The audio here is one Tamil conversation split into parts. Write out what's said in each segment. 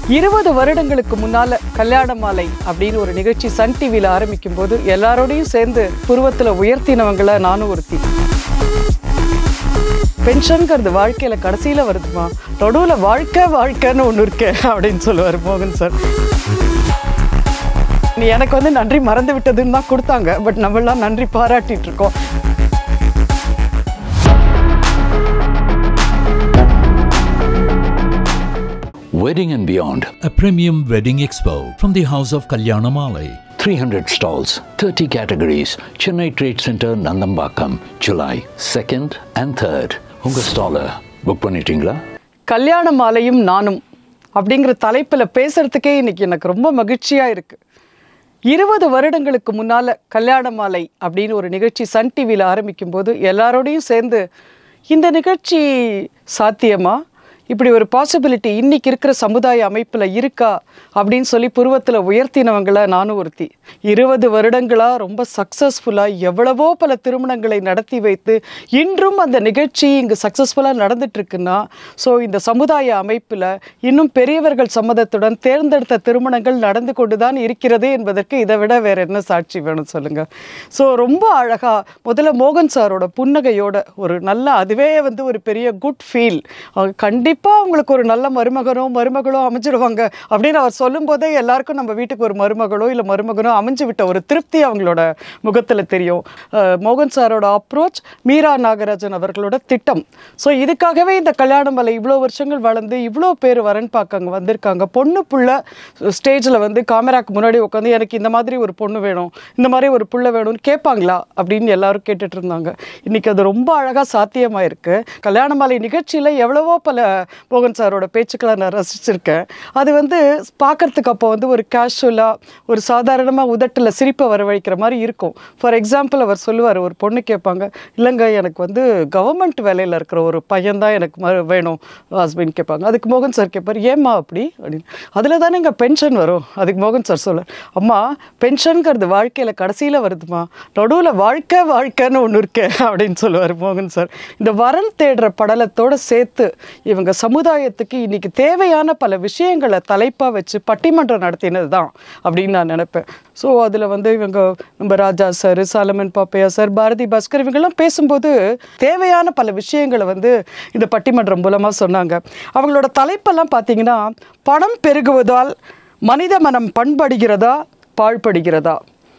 இருபது வருடங்களுக்கு முன்னால கல்யாண மாலை அப்படின்னு ஒரு நிகழ்ச்சி சன் டிவியில் ஆரம்பிக்கும் போது எல்லாரோடையும் சேர்ந்து புருவத்துல உயர்த்தினவங்கள நானும் ஒருத்தி பென்ஷன்ங்கிறது வாழ்க்கையில கடைசியில வருதுமா நடுவுல வாழ்க்கை வாழ்க்கைன்னு ஒன்று இருக்கு அப்படின்னு சொல்லுவார் மோகன் சார் நீ எனக்கு வந்து நன்றி மறந்து விட்டதுன்னு தான் கொடுத்தாங்க பட் நம்மளாம் நன்றி பாராட்டிட்டு இருக்கோம் Wedding and Beyond. a premium wedding expo from the House of Kalyanamalai. 300 stalls, 30 categories. Chennai Trade Center, Nandambakam, July 2nd and 3rd. உங்க ஸ்டாலை புக் பண்ணிட்டீங்களா கல்யாண மாலையும் நானும் அப்படிங்கிற தலைப்பில் பேசுறதுக்கே இன்னைக்கு எனக்கு ரொம்ப மகிழ்ச்சியா இருக்கு இருபது வருடங்களுக்கு முன்னால கல்யாண மாலை அப்படின்னு ஒரு நிகழ்ச்சி சன் டிவியில் ஆரம்பிக்கும் போது எல்லாரோடையும் சேர்ந்து இந்த நிகழ்ச்சி சாத்தியமா இப்படி ஒரு பாசிபிலிட்டி இன்னைக்கு இருக்கிற சமுதாய அமைப்பில் இருக்கா அப்படின்னு சொல்லி புருவத்தில் உயர்த்தினவங்கள நானும் ஒருத்தி இருபது வருடங்களா ரொம்ப சக்ஸஸ்ஃபுல்லாக எவ்வளவோ பல திருமணங்களை நடத்தி வைத்து இன்றும் அந்த நிகழ்ச்சி இங்கு சக்ஸஸ்ஃபுல்லாக நடந்துட்டு இருக்குன்னா ஸோ இந்த சமுதாய அமைப்பில் இன்னும் பெரியவர்கள் சம்மதத்துடன் தேர்ந்தெடுத்த திருமணங்கள் நடந்து கொண்டு தான் இருக்கிறது என்பதற்கு இதை விட வேற என்ன சாட்சி வேணும் சொல்லுங்க ஸோ ரொம்ப அழகா முதல்ல மோகன் சாரோட புன்னகையோட ஒரு நல்ல அதுவே வந்து ஒரு பெரிய குட் ஃபீல் கண்டிப்பாக அவங்களுக்கு ஒரு நல்ல மருமகனோ மருமகளோ அமைஞ்சிடுவாங்க அப்படின்னு அவர் சொல்லும் போதே எல்லாருக்கும் நம்ம வீட்டுக்கு ஒரு மருமகளோ இல்லை மருமகனோ அமைஞ்சு விட்ட ஒரு திருப்தி அவங்களோட முகத்தில் தெரியும் அஹ் மோகன் சாரோட அப்ரோச் மீரா நாகராஜன் அவர்களோட திட்டம் ஸோ இதுக்காகவே இந்த கல்யாண மலை இவ்வளோ வருஷங்கள் வளர்ந்து இவ்வளோ பேர் வரன் பார்க்க அங்கே வந்திருக்காங்க பொண்ணு புள்ள ஸ்டேஜில் வந்து காமராக்கு முன்னாடி உட்காந்து எனக்கு இந்த மாதிரி ஒரு பொண்ணு வேணும் இந்த மாதிரி ஒரு புள்ள வேணும்னு கேட்பாங்களா அப்படின்னு எல்லாரும் கேட்டுட்டு இருந்தாங்க இன்னைக்கு அது ரொம்ப அழகாக சாத்தியமாயிருக்கு கல்யாண மாலை நிகழ்ச்சியில் எவ்வளவோ பல மோகன் சாரோட பேச்சுக்களை நான் ரசிச்சிருக்கேன் அது வந்து பார்க்கறதுக்கு அப்போ வந்து ஒரு கேஷுவலாக ஒரு சாதாரணமாக உதட்டில் சிரிப்பை வரவழைக்கிற மாதிரி இருக்கும் ஃபார் எக்ஸாம்பிள் அவர் சொல்லுவார் ஒரு பொண்ணு கேட்பாங்க இல்லைங்க எனக்கு வந்து கவர்மெண்ட் வேலையில் இருக்கிற ஒரு பையன் தான் எனக்கு ம- வேணும் ஹஸ்பண்ட் கேட்பாங்க அதுக்கு மோகன் சார் கேட்பார் ஏம்மா அப்படி அப்படின்னு அதில் தானே இங்கே பென்ஷன் வரும் அதுக்கு மோகன் சார் சொல்ல அம்மா பென்ஷனுங்கிறது வாழ்க்கையில் கடைசியில் வருதுமா நடுவில் வாழ்க்கை வாழ்க்கைன்னு ஒன்று இருக்கு அப்படின்னு சொல்லுவார் மோகன் சார் இந்த வரன் தேடுற படலத்தோட சேர்த்து இவங்க சமுதாயத்துக்கு இன்னைக்கு தேவையான பல விஷயங்களை தலைப்பாக வச்சு பட்டிமன்றம் நடத்தினது தான் அப்படின்னு நான் நினைப்பேன் ஸோ அதில் வந்து இவங்க நம்ம ராஜா சார் சாலமன் பாப்பையா சார் பாரதி பாஸ்கர் இவங்கெல்லாம் பேசும்போது தேவையான பல விஷயங்களை வந்து இந்த பட்டிமன்றம் மூலமாக சொன்னாங்க அவங்களோட தலைப்பெல்லாம் பார்த்தீங்கன்னா பணம் பெருகுவதால் மனித மனம் பண்படுகிறதா பாழ்படுகிறதா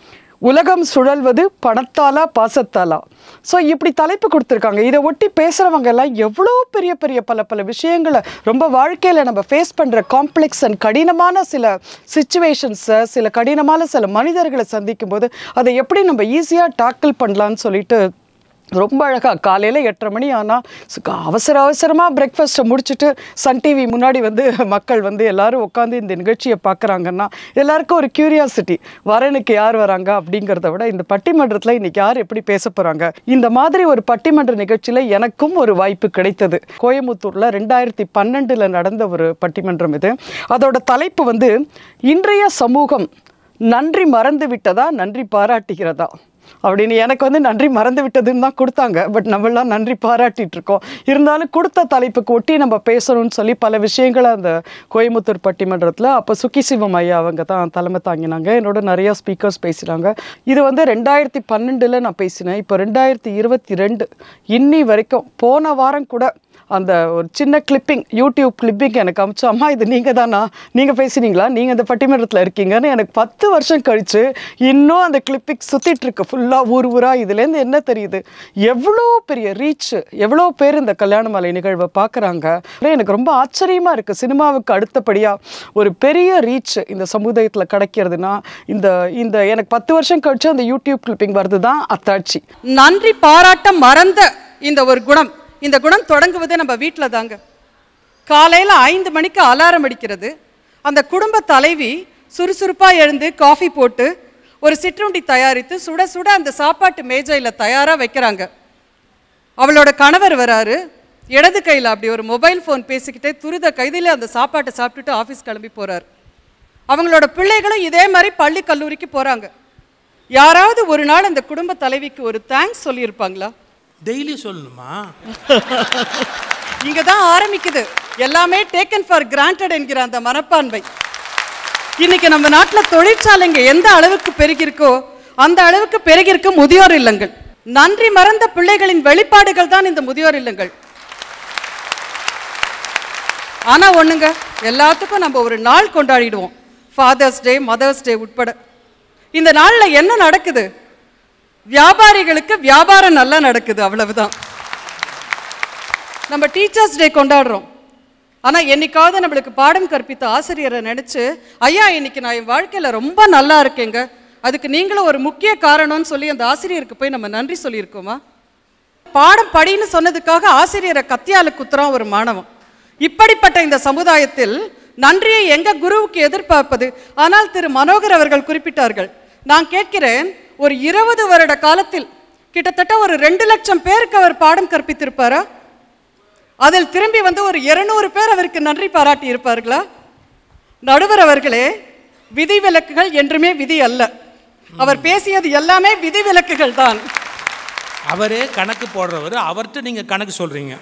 உலகம் சுழல்வது பணத்தாலா பாசத்தாலா ஸோ இப்படி தலைப்பு கொடுத்துருக்காங்க இதை ஒட்டி பேசுகிறவங்க எல்லாம் எவ்வளோ பெரிய பெரிய பல பல விஷயங்களை ரொம்ப வாழ்க்கையில் நம்ம ஃபேஸ் பண்ணுற காம்ப்ளெக்ஸ் அண்ட் கடினமான சில சுச்சுவேஷன்ஸை சில கடினமான சில மனிதர்களை சந்திக்கும் போது அதை எப்படி நம்ம ஈஸியாக டாக்கிள் பண்ணலான்னு சொல்லிட்டு ரொம்ப அழகாக காலையில் எட்டரை மணி ஆனால் அவசர அவசரமாக பிரேக்ஃபாஸ்ட்டை முடிச்சுட்டு சன் டிவி முன்னாடி வந்து மக்கள் வந்து எல்லாரும் உட்காந்து இந்த நிகழ்ச்சியை பார்க்குறாங்கன்னா எல்லாருக்கும் ஒரு கியூரியாசிட்டி வரனுக்கு யார் வராங்க அப்படிங்கிறத விட இந்த பட்டிமன்றத்தில் இன்னைக்கு யார் எப்படி பேச போகிறாங்க இந்த மாதிரி ஒரு பட்டிமன்ற நிகழ்ச்சியில் எனக்கும் ஒரு வாய்ப்பு கிடைத்தது கோயம்புத்தூரில் ரெண்டாயிரத்தி பன்னெண்டில் நடந்த ஒரு பட்டிமன்றம் இது அதோட தலைப்பு வந்து இன்றைய சமூகம் நன்றி மறந்து விட்டதா நன்றி பாராட்டுகிறதா அப்படின்னு எனக்கு வந்து நன்றி மறந்து விட்டதுன்னு தான் கொடுத்தாங்க பட் நம்மளாம் நன்றி பாராட்டிட்டு இருக்கோம் இருந்தாலும் கொடுத்த தலைப்புக்கு ஒட்டி நம்ம பேசணும்னு சொல்லி பல விஷயங்களை அந்த கோயம்புத்தூர் பட்டிமன்றத்தில் அப்போ சுக்கி சிவம் ஐயா அவங்க தான் தலைமை தாங்கினாங்க என்னோட நிறைய ஸ்பீக்கர்ஸ் பேசினாங்க இது வந்து ரெண்டாயிரத்தி பன்னெண்டில் நான் பேசினேன் இப்போ ரெண்டாயிரத்தி இருபத்தி ரெண்டு இன்னி வரைக்கும் போன வாரம் கூட அந்த ஒரு சின்ன கிளிப்பிங் யூடியூப் கிளிப்பிங் எனக்கு அமிச்சு அம்மா இது நீங்கள் தானா நீங்கள் பேசினீங்களா நீங்கள் இந்த பட்டிமன்றத்தில் இருக்கீங்கன்னு எனக்கு பத்து வருஷம் கழிச்சு இன்னும் அந்த கிளிப்பிங் சுற்றிட்டு இருக்கு ஃபுல்லாக ஊர் ஊராக இதுலேருந்து என்ன தெரியுது எவ்வளோ பெரிய ரீச் எவ்வளோ பேர் இந்த கல்யாண மாலை நிகழ்வை பார்க்குறாங்க எனக்கு ரொம்ப ஆச்சரியமாக இருக்குது சினிமாவுக்கு அடுத்தபடியாக ஒரு பெரிய ரீச் இந்த சமுதாயத்தில் கிடைக்கிறதுனா இந்த இந்த எனக்கு பத்து வருஷம் கழிச்சு அந்த யூடியூப் கிளிப்பிங் வருது தான் அத்தாட்சி நன்றி பாராட்ட மறந்த இந்த ஒரு குணம் இந்த குணம் தொடங்குவதே நம்ம வீட்டில் தாங்க காலையில் ஐந்து மணிக்கு அலாரம் அடிக்கிறது அந்த குடும்ப தலைவி சுறுசுறுப்பாக எழுந்து காஃபி போட்டு ஒரு சிற்றுண்டி தயாரித்து சுட சுட அந்த சாப்பாட்டு மேஜையில் தயாராக வைக்கிறாங்க அவளோட கணவர் வராரு இடது கையில் அப்படி ஒரு மொபைல் ஃபோன் பேசிக்கிட்டே துரித கைதியில் அந்த சாப்பாட்டை சாப்பிட்டுட்டு ஆஃபீஸ் கிளம்பி போகிறார் அவங்களோட பிள்ளைகளும் இதே மாதிரி பள்ளி கல்லூரிக்கு போகிறாங்க யாராவது ஒரு நாள் அந்த குடும்ப தலைவிக்கு ஒரு தேங்க்ஸ் சொல்லியிருப்பாங்களா டெய்லி சொல்லணுமா இங்க தான் ஆரம்பிக்குது எல்லாமே டேக்கன் ஃபார் கிராண்டட் என்கிற அந்த மனப்பான்மை இன்னைக்கு நம்ம நாட்டுல தொழிற்சாலைங்க எந்த அளவுக்கு பெருகிருக்கோ அந்த அளவுக்கு பெருகிருக்கு முதியோர் இல்லங்கள் நன்றி மறந்த பிள்ளைகளின் வெளிப்பாடுகள் தான் இந்த முதியோர் இல்லங்கள் ஆனா ஒண்ணுங்க எல்லாத்துக்கும் நம்ம ஒரு நாள் கொண்டாடிடுவோம் ஃபாதர்ஸ் டே மதர்ஸ் டே உட்பட இந்த நாள்ல என்ன நடக்குது வியாபாரிகளுக்கு வியாபாரம் நல்லா நடக்குது அவ்வளவுதான் நம்ம டீச்சர்ஸ் டே கொண்டாடுறோம் ஆனா என்னைக்காவது நம்மளுக்கு பாடம் கற்பித்த ஆசிரியரை நினைச்சு ஐயா இன்னைக்கு நான் என் வாழ்க்கையில ரொம்ப நல்லா இருக்கேங்க அதுக்கு நீங்களும் ஒரு முக்கிய காரணம்னு சொல்லி அந்த ஆசிரியருக்கு போய் நம்ம நன்றி சொல்லியிருக்கோமா பாடம் படின்னு சொன்னதுக்காக ஆசிரியரை கத்தியால குத்துறான் ஒரு மாணவன் இப்படிப்பட்ட இந்த சமுதாயத்தில் நன்றியை எங்க குருவுக்கு எதிர்பார்ப்பது ஆனால் திரு மனோகர் அவர்கள் குறிப்பிட்டார்கள் நான் கேட்கிறேன் ஒரு இருபது வருட காலத்தில் கிட்டத்தட்ட ஒரு ரெண்டு லட்சம் பேருக்கு அவர் பாடம் கற்பித்திருப்பாரா அதில் திரும்பி வந்து ஒரு இருநூறு பேர் அவருக்கு நன்றி பாராட்டி இருப்பார்களா நடுவர் அவர்களே விதிவிலக்குகள் என்றுமே விதி அல்ல அவர் பேசியது எல்லாமே விதிவிலக்குகள் தான் அவரே கணக்கு போடுறவர் அவர்கிட்ட நீங்கள் கணக்கு சொல்கிறீங்க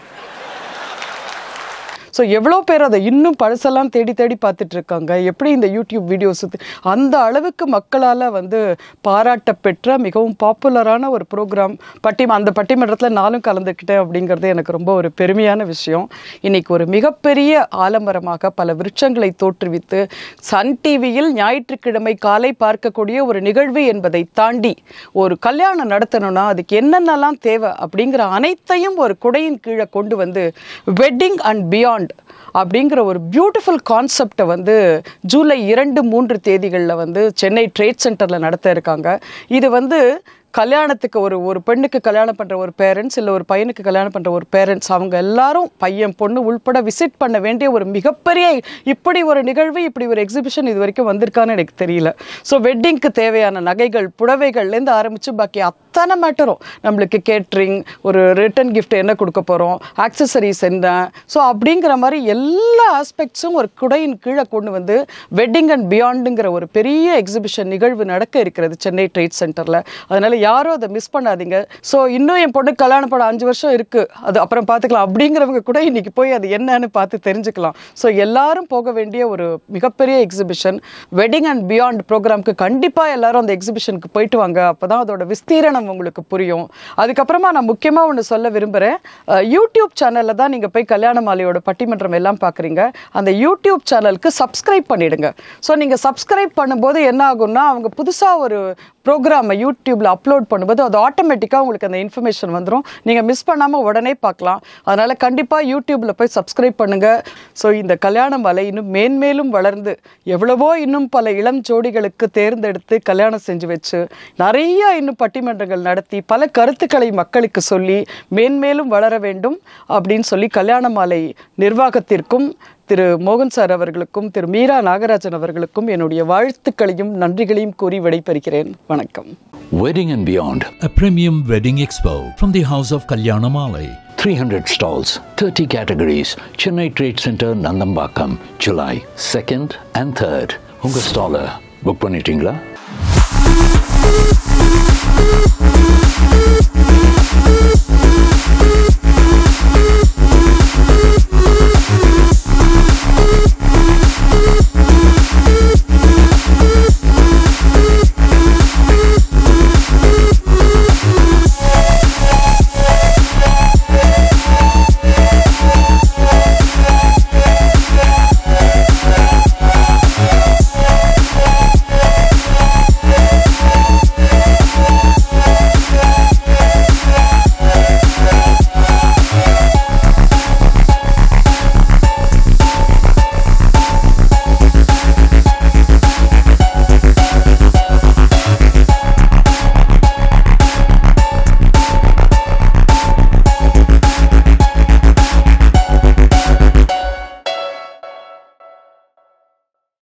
ஸோ எவ்வளோ பேர் அதை இன்னும் பழசெல்லாம் தேடி தேடி பார்த்துட்டு இருக்காங்க எப்படி இந்த யூடியூப் வீடியோஸ் அந்த அளவுக்கு மக்களால் வந்து பாராட்ட பெற்ற மிகவும் பாப்புலரான ஒரு ப்ரோக்ராம் பட்டிம அந்த பட்டிமன்றத்தில் நானும் கலந்துக்கிட்டேன் அப்படிங்கிறது எனக்கு ரொம்ப ஒரு பெருமையான விஷயம் இன்னைக்கு ஒரு மிகப்பெரிய ஆலமரமாக பல விருட்சங்களை தோற்றுவித்து சன் டிவியில் ஞாயிற்றுக்கிழமை காலை பார்க்கக்கூடிய ஒரு நிகழ்வு என்பதை தாண்டி ஒரு கல்யாணம் நடத்தணும்னா அதுக்கு என்னென்னலாம் தேவை அப்படிங்கிற அனைத்தையும் ஒரு குடையின் கீழே கொண்டு வந்து வெட்டிங் அண்ட் பியாண்ட் அப்படிங்கிற ஒரு பியூட்டிஃபுல் கான்செப்டை வந்து ஜூலை இரண்டு மூன்று தேதிகளில் வந்து சென்னை ட்ரேட் சென்டரில் நடத்த இருக்காங்க இது வந்து கல்யாணத்துக்கு ஒரு ஒரு பெண்ணுக்கு கல்யாணம் பண்ணுற ஒரு பேரண்ட்ஸ் இல்லை ஒரு பையனுக்கு கல்யாணம் பண்ணுற ஒரு பேரண்ட்ஸ் அவங்க எல்லாரும் பையன் பொண்ணு உள்பட விசிட் பண்ண வேண்டிய ஒரு மிகப்பெரிய இப்படி ஒரு நிகழ்வு இப்படி ஒரு எக்ஸிபிஷன் இது வரைக்கும் வந்திருக்கான்னு எனக்கு தெரியல ஸோ வெட்டிங்க்கு தேவையான நகைகள் புடவைகள்லேருந்து ஆரம்பித்து பாக்கி அத்தனை மேட்டரும் நம்மளுக்கு கேட்ரிங் ஒரு ரிட்டன் gift என்ன கொடுக்க போகிறோம் ஆக்சசரிஸ் என்ன ஸோ அப்படிங்கிற மாதிரி எல்லா ஆஸ்பெக்ட்ஸும் ஒரு குடையின் கீழே கொண்டு வந்து வெட்டிங் அண்ட் பியாண்டுங்கிற ஒரு பெரிய எக்ஸிபிஷன் நிகழ்வு நடக்க இருக்கிறது சென்னை ட்ரேட் சென்டரில் அதனால யாரும் அதை மிஸ் பண்ணாதீங்க ஸோ இன்னும் என் பொண்ணு கல்யாணம் படம் அஞ்சு வருஷம் இருக்கு அது அப்புறம் பார்த்துக்கலாம் அப்படிங்கிறவங்க கூட இன்னைக்கு போய் அது என்னன்னு பார்த்து தெரிஞ்சுக்கலாம் ஸோ எல்லாரும் போக வேண்டிய ஒரு மிகப்பெரிய எக்ஸிபிஷன் வெட்டிங் அண்ட் பியாண்ட் ப்ரோக்ராம்க்கு கண்டிப்பாக எல்லாரும் அந்த எக்ஸிபிஷனுக்கு போயிட்டு வாங்க அப்பதான் அதோட விஸ்தீரணம் உங்களுக்கு புரியும் அதுக்கப்புறமா நான் முக்கியமாக ஒன்று சொல்ல விரும்புகிறேன் யூடியூப் சேனலில் தான் நீங்கள் போய் கல்யாண மாலையோட பட்டிமன்றம் எல்லாம் பார்க்குறீங்க அந்த யூடியூப் சேனலுக்கு சப்ஸ்கிரைப் பண்ணிடுங்க ஸோ நீங்கள் சப்ஸ்கிரைப் பண்ணும்போது என்ன ஆகும்னா அவங்க புதுசாக ஒரு ப்ரோக்ராமை யூடியூப்ல அப்லோட் பண்ணும்போது அது ஆட்டோமேட்டிக்காக உங்களுக்கு அந்த இன்ஃபர்மேஷன் வந்துடும் நீங்கள் மிஸ் பண்ணாமல் உடனே பார்க்கலாம் அதனால் கண்டிப்பாக யூடியூப்ல போய் சப்ஸ்கிரைப் பண்ணுங்க ஸோ இந்த கல்யாண மலை இன்னும் மேன்மேலும் வளர்ந்து எவ்வளவோ இன்னும் பல இளம் ஜோடிகளுக்கு தேர்ந்தெடுத்து கல்யாணம் செஞ்சு வச்சு நிறைய இன்னும் பட்டிமன்றங்கள் நடத்தி பல கருத்துக்களை மக்களுக்கு சொல்லி மேன்மேலும் வளர வேண்டும் அப்படின்னு சொல்லி கல்யாண மாலை நிர்வாகத்திற்கும் திரு மோகன் சார் அவர்களுக்கும் திரு மீரா நாகராஜன் அவர்களுக்கும் என்னுடைய வாழ்த்துக்களையும் நன்றிகளையும் கூறி விடைபெறுகிறேன் வணக்கம் Wedding and Beyond. A premium wedding expo from the house of Kalyanamalai. 300 stalls, 30 categories. Chennai Trade Center, Nandambakam, July 2nd and 3rd. உங்க ஸ்டாலை புக் பண்ணிட்டீங்களா